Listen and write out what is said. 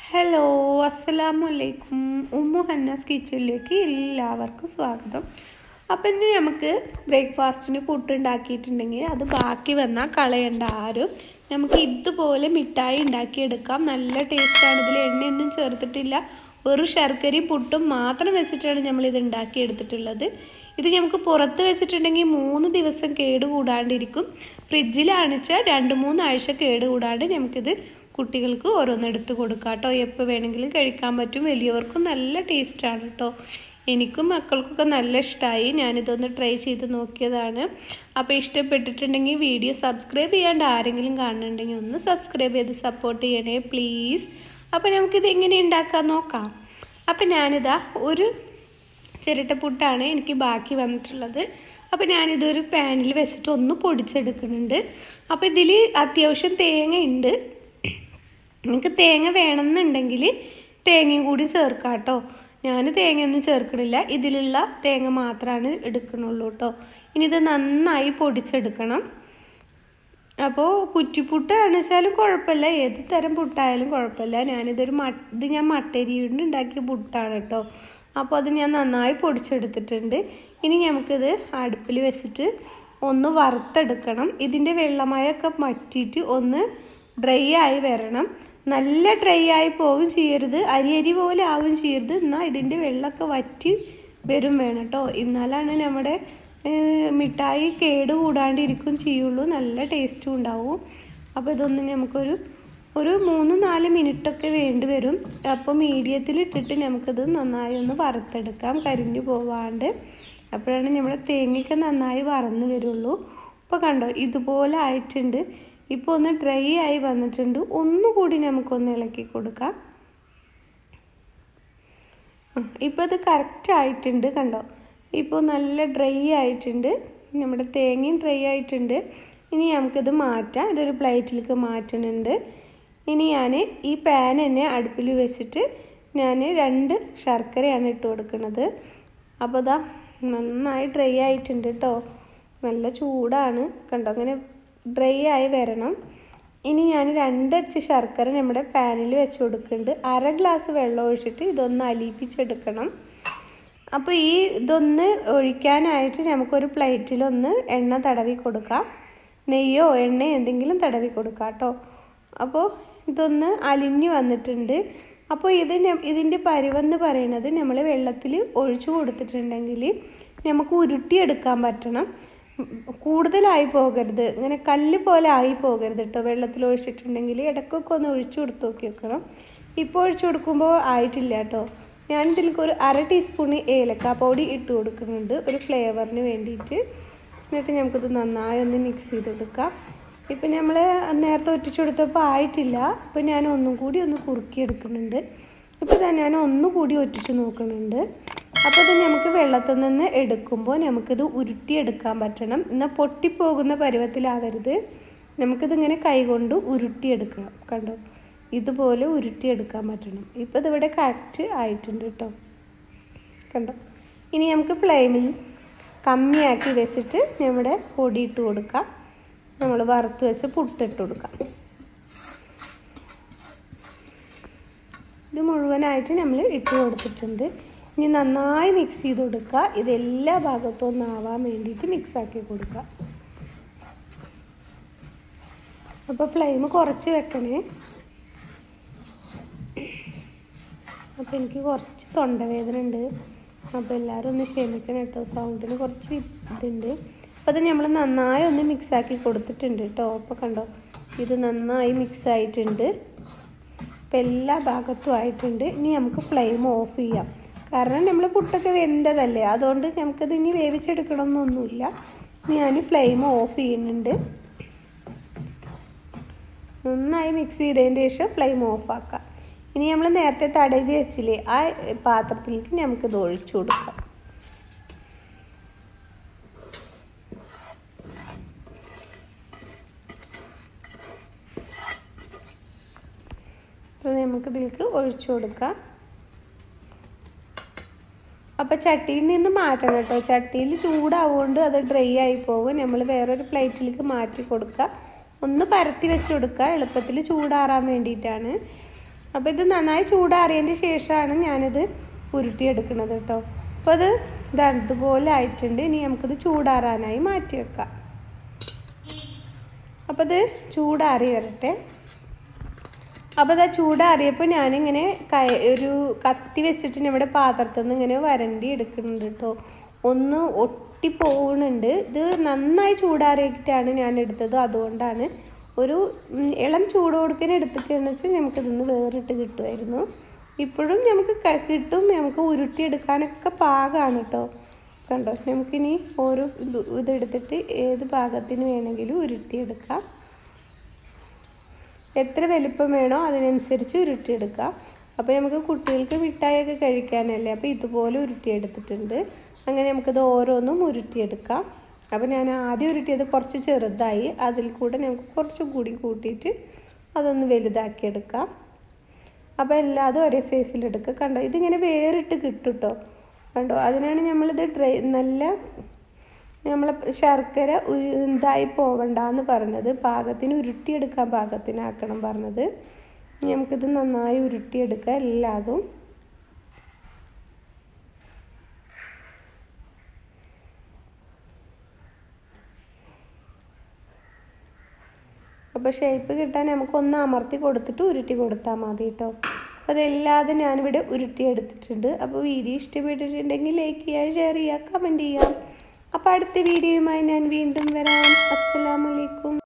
hello അസ്സലാമു അലൈക്കും Umm ഹന്നാസ് കിച്ചണിലേക്ക് എല്ലാവർക്കും സ്വാഗതം അപ്പം ഇന്ന് നമുക്ക് ബ്രേക്ക്ഫാസ്റ്റിന് പുട്ട് ഉണ്ടാക്കിയിട്ടുണ്ടെങ്കിൽ അത് ബാക്കി വന്നാൽ കളയണ്ട ആരും നമുക്ക് ഇതുപോലെ മിഠായി ഉണ്ടാക്കിയെടുക്കാം നല്ല ടേസ്റ്റാണ് ഇതിൽ എണ്ണയൊന്നും ചേർത്തിട്ടില്ല വെറും ശർക്കരയും പുട്ടും മാത്രം വെച്ചിട്ടാണ് നമ്മൾ ഇത് ഉണ്ടാക്കിയെടുത്തിട്ടുള്ളത് ഇത് നമുക്ക് പുറത്ത് വെച്ചിട്ടുണ്ടെങ്കിൽ മൂന്ന് ദിവസം കേട് കൂടാണ്ടിരിക്കും ഫ്രിഡ്ജിലാണിച്ചാൽ രണ്ട് മൂന്നാഴ്ച കേട് കൂടാണ്ട് നമുക്കിത് കുട്ടികൾക്ക് ഓരോന്നെടുത്ത് കൊടുക്കാം കേട്ടോ എപ്പോൾ വേണമെങ്കിലും കഴിക്കാൻ പറ്റും വലിയവർക്കും നല്ല ടേസ്റ്റാണ് കേട്ടോ എനിക്കും മക്കൾക്കൊക്കെ നല്ല ഇഷ്ടമായി ഞാനിതൊന്ന് ട്രൈ ചെയ്ത് നോക്കിയതാണ് അപ്പോൾ ഇഷ്ടപ്പെട്ടിട്ടുണ്ടെങ്കിൽ വീഡിയോ സബ്സ്ക്രൈബ് ചെയ്യാണ്ട് ആരെങ്കിലും കാണുന്നുണ്ടെങ്കിൽ ഒന്ന് സബ്സ്ക്രൈബ് ചെയ്ത് സപ്പോർട്ട് ചെയ്യണേ പ്ലീസ് അപ്പോൾ നമുക്കിത് എങ്ങനെ ഉണ്ടാക്കാൻ നോക്കാം അപ്പോൾ ഞാനിതാ ഒരു ചിരട്ടപ്പുട്ടാണ് എനിക്ക് ബാക്കി വന്നിട്ടുള്ളത് അപ്പോൾ ഞാനിതൊരു പാനിൽ വെച്ചിട്ട് ഒന്ന് പൊടിച്ചെടുക്കുന്നുണ്ട് അപ്പോൾ ഇതിൽ അത്യാവശ്യം തേങ്ങ ഉണ്ട് നിങ്ങൾക്ക് തേങ്ങ വേണമെന്നുണ്ടെങ്കിൽ തേങ്ങയും കൂടി ചേർക്കാം കേട്ടോ ഞാൻ തേങ്ങയൊന്നും ചേർക്കണില്ല ഇതിലുള്ള തേങ്ങ മാത്രമാണ് എടുക്കണുള്ളൂ കേട്ടോ ഇനി ഇത് നന്നായി പൊടിച്ചെടുക്കണം അപ്പോൾ കുറ്റിപ്പുട്ട് വെച്ചാലും കുഴപ്പമില്ല ഏത് തരം പുട്ടായാലും കുഴപ്പമില്ല ഞാനിതൊരു മ ഇത് ഞാൻ മട്ടരി കൊണ്ട് ഉണ്ടാക്കിയ പുട്ടാണ് കേട്ടോ അപ്പോൾ അത് ഞാൻ നന്നായി പൊടിച്ചെടുത്തിട്ടുണ്ട് ഇനി നമുക്കിത് അടുപ്പിൽ വെച്ചിട്ട് ഒന്ന് വറുത്തെടുക്കണം ഇതിൻ്റെ വെള്ളമയൊക്കെ മറ്റിയിട്ട് ഒന്ന് ഡ്രൈ ആയി വരണം നല്ല ഡ്രൈ ആയി പോവും ചെയ്യരുത് അരി അരി പോലെ ആവും ചെയ്യരുത് എന്നാൽ ഇതിൻ്റെ വെള്ളമൊക്കെ വറ്റി വരും വേണം കേട്ടോ എന്നാലാണ് നമ്മുടെ മിഠായി കേട് കൂടാണ്ടിരിക്കും ചെയ്യുള്ളൂ നല്ല ടേസ്റ്റും ഉണ്ടാവും അപ്പോൾ ഇതൊന്ന് നമുക്കൊരു ഒരു മൂന്ന് നാല് മിനിറ്റൊക്കെ വേണ്ടി വരും അപ്പോൾ മീഡിയത്തിൽ ഇട്ടിട്ട് നമുക്കിത് നന്നായി ഒന്ന് വറുത്തെടുക്കാം കരിഞ്ഞു പോവാണ്ട് അപ്പോഴാണ് നമ്മുടെ തേങ്ങയൊക്കെ നന്നായി വറന്ന് വരുള്ളൂ ഇപ്പോൾ കണ്ടോ ഇതുപോലെ ആയിട്ടുണ്ട് ഇപ്പോൾ ഒന്ന് ഡ്രൈ ആയി വന്നിട്ടുണ്ട് ഒന്നുകൂടി നമുക്കൊന്ന് ഇളക്കി കൊടുക്കാം ഇപ്പോൾ ഇത് കറക്റ്റ് ആയിട്ടുണ്ട് കണ്ടോ ഇപ്പോൾ നല്ല ഡ്രൈ ആയിട്ടുണ്ട് നമ്മുടെ തേങ്ങയും ഡ്രൈ ആയിട്ടുണ്ട് ഇനി നമുക്കിത് മാറ്റാം ഇതൊരു പ്ലേറ്റിലേക്ക് മാറ്റുന്നുണ്ട് ഇനി ഞാൻ ഈ പാൻ തന്നെ അടുപ്പിൽ വെച്ചിട്ട് ഞാൻ രണ്ട് ശർക്കരയാണ് ഇട്ട് കൊടുക്കുന്നത് അപ്പോൾ ഇതാ നന്നായി ഡ്രൈ ആയിട്ടുണ്ട് കേട്ടോ നല്ല ചൂടാണ് കണ്ടോ അങ്ങനെ ഡ്രൈ ആയി വരണം ഇനി ഞാൻ രണ്ടച്ച് ശർക്കര നമ്മുടെ പാനിൽ വെച്ച് കൊടുക്കുന്നുണ്ട് അര ഗ്ലാസ് വെള്ളം ഒഴിച്ചിട്ട് ഇതൊന്ന് അലിയിപ്പിച്ചെടുക്കണം അപ്പോൾ ഈ ഇതൊന്ന് ഒഴിക്കാനായിട്ട് നമുക്കൊരു പ്ലേറ്റിലൊന്ന് എണ്ണ തടവി കൊടുക്കാം നെയ്യോ എണ്ണയോ എന്തെങ്കിലും തടവി കൊടുക്കാം കേട്ടോ അപ്പോൾ ഇതൊന്ന് അലിഞ്ഞു വന്നിട്ടുണ്ട് അപ്പോൾ ഇത് ഇതിൻ്റെ പരിവെന്ന് പറയുന്നത് നമ്മൾ വെള്ളത്തിൽ ഒഴിച്ചു കൊടുത്തിട്ടുണ്ടെങ്കിൽ നമുക്ക് ഉരുട്ടിയെടുക്കാൻ പറ്റണം കൂടുതലായി പോകരുത് ഇങ്ങനെ കല്ല് പോലെ ആയി പോകരുത് കേട്ടോ വെള്ളത്തിൽ ഒഴിച്ചിട്ടുണ്ടെങ്കിൽ ഇടയ്ക്കൊക്കെ ഒന്ന് ഒഴിച്ചു കൊടുത്ത് നോക്കി വെക്കണം ഇപ്പോൾ ഒഴിച്ചു കൊടുക്കുമ്പോൾ ആയിട്ടില്ല കേട്ടോ ഞാൻ ഇതിലേക്ക് ഒരു അര ടീസ്പൂൺ ഏലക്ക പൊടി ഇട്ട് കൊടുക്കുന്നുണ്ട് ഒരു ഫ്ലേവറിന് വേണ്ടിയിട്ട് എന്നിട്ട് നമുക്കിത് നന്നായി ഒന്ന് മിക്സ് ചെയ്തെടുക്കാം ഇപ്പം നമ്മൾ നേരത്തെ ഒറ്റിച്ചു കൊടുത്തപ്പോൾ ആയിട്ടില്ല അപ്പോൾ ഞാൻ ഒന്നും കൂടി ഒന്ന് കുറുക്കി എടുക്കുന്നുണ്ട് ഇപ്പോൾ ഞാൻ ഒന്നുകൂടി ഒറ്റിച്ച് നോക്കുന്നുണ്ട് അപ്പോൾ ഇത് നമുക്ക് വെള്ളത്തിൽ നിന്ന് എടുക്കുമ്പോൾ നമുക്കിത് ഉരുട്ടിയെടുക്കാൻ പറ്റണം എന്നാൽ പൊട്ടിപ്പോകുന്ന പരുവത്തിലാവരുത് നമുക്കിതിങ്ങനെ കൈകൊണ്ട് ഉരുട്ടിയെടുക്കണം കണ്ടോ ഇതുപോലെ ഉരുട്ടിയെടുക്കാൻ പറ്റണം ഇപ്പോൾ ഇതിവിടെ കറക്റ്റ് ആയിട്ടുണ്ട് കേട്ടോ കണ്ടോ ഇനി നമുക്ക് ഫ്ലെയിമിൽ കമ്മിയാക്കി വെച്ചിട്ട് നമ്മുടെ പൊടി ഇട്ട് കൊടുക്കാം നമ്മൾ വറുത്ത് വെച്ച് പുട്ടിട്ട് കൊടുക്കാം ഇത് മുഴുവനായിട്ട് നമ്മൾ ഇട്ട് കൊടുത്തിട്ടുണ്ട് ഇനി നന്നായി മിക്സ് ചെയ്ത് കൊടുക്കുക ഇത് എല്ലാ ഭാഗത്തും ഒന്ന് ആവാൻ വേണ്ടിയിട്ട് മിക്സ് ആക്കി കൊടുക്കുക അപ്പോൾ ഫ്ലെയിം കുറച്ച് വെക്കണേ അപ്പോൾ എനിക്ക് കുറച്ച് തൊണ്ടവേദന ഉണ്ട് അപ്പോൾ എല്ലാവരും ഒന്ന് ക്ഷമിക്കണം കേട്ടോ സൗണ്ടിന് കുറച്ച് ഇതുണ്ട് അപ്പോൾ അത് നമ്മൾ നന്നായി ഒന്ന് മിക്സ് ആക്കി കൊടുത്തിട്ടുണ്ട് കേട്ടോ അപ്പോൾ കണ്ടോ ഇത് നന്നായി മിക്സ് ആയിട്ടുണ്ട് അപ്പോൾ എല്ലാ ഭാഗത്തും ആയിട്ടുണ്ട് ഇനി നമുക്ക് ഫ്ലെയിം ഓഫ് ചെയ്യാം കാരണം നമ്മൾ പുട്ടൊക്കെ വെന്തതല്ലേ അതുകൊണ്ട് നമുക്കത് ഇനി വേവിച്ചെടുക്കണമെന്നൊന്നുമില്ല ഞാൻ ഫ്ലെയിം ഓഫ് ചെയ്യുന്നുണ്ട് നന്നായി മിക്സ് ചെയ്തതിന് ശേഷം ഫ്ലെയിം ഓഫ് ആക്കാം ഇനി നമ്മൾ നേരത്തെ തടവി വെച്ചില്ലേ ആ പാത്രത്തിലേക്ക് നമുക്കിത് ഒഴിച്ചു കൊടുക്കാം അപ്പോൾ നമുക്കിതിലേക്ക് ഒഴിച്ചു കൊടുക്കാം അപ്പോൾ ചട്ടിയിൽ നിന്ന് മാറ്റണം കേട്ടോ ചട്ടിയിൽ ചൂടാവുകൊണ്ട് അത് ഡ്രൈ ആയി പോകും നമ്മൾ വേറൊരു പ്ലേറ്റിലേക്ക് മാറ്റി കൊടുക്കുക ഒന്ന് പരത്തി വെച്ച് കൊടുക്കുക എളുപ്പത്തിൽ ചൂടാറാൻ വേണ്ടിയിട്ടാണ് അപ്പോൾ ഇത് നന്നായി ചൂടാറിയതിൻ്റെ ശേഷമാണ് ഞാനിത് ഉരുട്ടിയെടുക്കുന്നത് കേട്ടോ അപ്പോൾ അത് ഇതാണ് ഇതുപോലെ ആയിട്ടുണ്ട് ഇനി നമുക്കിത് ചൂടാറാനായി മാറ്റി വെക്കാം അപ്പോൾ ഇത് ചൂടാറി വരട്ടെ അപ്പോൾ ഇതാ ചൂടാറിയപ്പോൾ ഞാനിങ്ങനെ കൈ ഒരു കത്തി വെച്ചിട്ട് നമ്മുടെ പാത്രത്തിൽ നിന്ന് ഇങ്ങനെ വരണ്ടി എടുക്കുന്നുണ്ട് കേട്ടോ ഒന്ന് ഒട്ടി പോകുന്നുണ്ട് ഇത് നന്നായി ചൂടാറിയിട്ടാണ് ഞാൻ എടുത്തത് അതുകൊണ്ടാണ് ഒരു ഉം, ഇളം ചൂട് കൊടുക്കാൻ എടുത്തിട്ടെന്ന് വെച്ചാൽ നമുക്കിതൊന്ന് വേറിട്ട് കിട്ടുമായിരുന്നു ഇപ്പോഴും നമുക്ക് ക- കിട്ടും നമുക്ക് ഉരുട്ടിയെടുക്കാനൊക്കെ പാകമാണ് കേട്ടോ കണ്ടോ നമുക്കിനി ഓരോ ഇത് ഇതെടുത്തിട്ട് ഏത് പാകത്തിന് വേണമെങ്കിലും ഉരുട്ടിയെടുക്കാം എത്ര വലിപ്പം വേണോ അതിനനുസരിച്ച് ഉരുട്ടിയെടുക്കാം അപ്പോൾ നമുക്ക് കുട്ടികൾക്ക് മിഠായിയൊക്കെ കഴിക്കാനല്ലേ അപ്പോൾ ഇതുപോലെ ഉരുട്ടിയെടുത്തിട്ടുണ്ട് അങ്ങനെ നമുക്കിത് ഓരോന്നും ഉരുട്ടിയെടുക്കാം അപ്പോൾ ഞാൻ ആദ്യം ഉരുട്ടിയത് കുറച്ച് ചെറുതായി അതിൽ കൂടെ നമുക്ക് കുറച്ചും കൂടി കൂട്ടിയിട്ട് അതൊന്ന് വലുതാക്കിയെടുക്കാം അപ്പോൾ എല്ലാതും ഒരേ സൈസിലെടുക്കുക കണ്ടോ ഇതിങ്ങനെ വേറിട്ട് കിട്ടും കേട്ടോ കണ്ടോ അതിനാണ് നമ്മളിത് ഡ്രൈ നല്ല നമ്മൾ ശർക്കര ഉരു- ഇതായി പോവണ്ടെന്ന് പറഞ്ഞത് പാകത്തിന് ഉരുട്ടിയെടുക്കാൻ പാകത്തിനാക്കണം പറഞ്ഞത് ഇനി നമുക്കിത് നന്നായി ഉരുട്ടിയെടുക്കുക എല്ലാതും അപ്പോൾ ഷേപ്പ് കിട്ടാൻ നമുക്കൊന്ന് അമർത്തി കൊടുത്തിട്ട് ഉരുട്ടി കൊടുത്താൽ മതി കേട്ടോ അപ്പോൾ അതെല്ലാതും ഞാനിവിടെ ഉരുട്ടിയെടുത്തിട്ടുണ്ട് അപ്പോൾ വീഡിയോ ഇഷ്ടപ്പെട്ടിട്ടുണ്ടെങ്കിൽ ലൈക്ക് ചെയ്യുക ഷെയർ ചെയ്യുക കമൻറ്റ് ചെയ്യുക അപ്പോൾ അടുത്ത വീഡിയോയുമായി ഞാൻ വീണ്ടും വരാം അസ്സലാമലൈക്കും